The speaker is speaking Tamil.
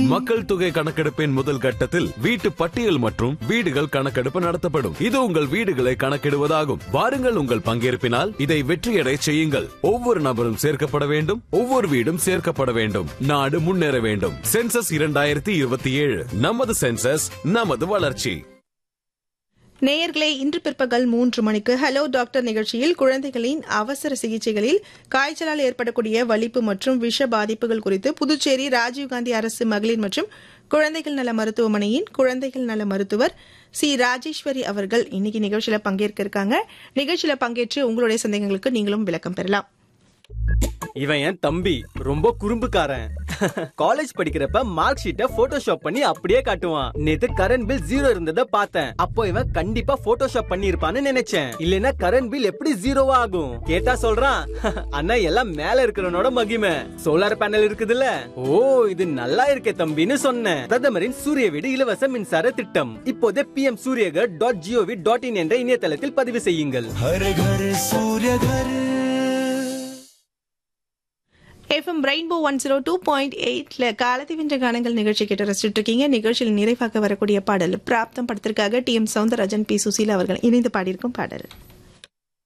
மக்கள் தொகை கணக்கெடுப்பின் முதல் கட்டத்தில் வீட்டு பட்டியல் மற்றும் வீடுகள் கணக்கெடுப்பு நடத்தப்படும் இது உங்கள் வீடுகளை கணக்கிடுவதாகும் வாருங்கள் உங்கள் பங்கேற்பினால் இதை வெற்றியடை செய்யுங்கள் ஒவ்வொரு நபரும் சேர்க்கப்பட வேண்டும் ஒவ்வொரு வீடும் சேர்க்கப்பட வேண்டும் நாடு முன்னேற வேண்டும் சென்சஸ் இரண்டாயிரத்தி இருபத்தி ஏழு நமது சென்சஸ் நமது வளர்ச்சி நேயர்களே இன்று பிற்பகல் மூன்று மணிக்கு ஹலோ டாக்டர் நிகழ்ச்சியில் குழந்தைகளின் அவசர சிகிச்சைகளில் காய்ச்சலால் ஏற்படக்கூடிய வலிப்பு மற்றும் விஷ பாதிப்புகள் குறித்து புதுச்சேரி ராஜீவ்காந்தி அரசு மகளிர் மற்றும் குழந்தைகள் நல மருத்துவமனையின் குழந்தைகள் நல மருத்துவர் சி ராஜேஸ்வரி அவர்கள் இன்னைக்கு நிகழ்ச்சியில பங்கேற்க இருக்காங்க நிகழ்ச்சியில பங்கேற்று உங்களுடைய சந்தேகங்களுக்கு நீங்களும் விளக்கம் பெறலாம் இவன் என் தம்பி ரொம்ப குறும்புக்காரன் காலேஜ் படிக்கிறப்ப மார்க் ஷீட்டை போட்டோஷாப் பண்ணி அப்படியே காட்டுவான் நேத்து கரண்ட் பில் ஜீரோ இருந்தத பார்த்தேன் அப்போ இவன் கண்டிப்பா போட்டோஷாப் பண்ணி இருப்பான்னு நினைச்சேன் இல்லனா கரண்ட் பில் எப்படி ஜீரோவா ஆகும் கேட்டா சொல்றான் அண்ணா எல்லாம் மேல இருக்கிறவனோட மகிமை சோலார் பேனல் இருக்குதுல்ல ஓ இது நல்லா இருக்கே தம்பின்னு சொன்னேன் பிரதமரின் சூரிய வீடு இலவச மின்சார திட்டம் இப்போதே P M Suryaghar dot gov dot in என்ற இணையதளத்தில் பதிவு செய்யுங்கள் Har Ghar Surya Ghar FM rainbow one zero two point எயிட்ல காலத்தி வென்ற கானங்கள் நிகழ்ச்சி கேட்டு ரசிச்சுட்டு இருக்கீங்க நிகழ்ச்சியில் நிறைவாக வரக்கூடிய பாடல் பிராப்தம் படத்திற்காக T M Soundararajan P Susheela அவர்கள் இணைந்து பாடியிருக்கும் பாடல்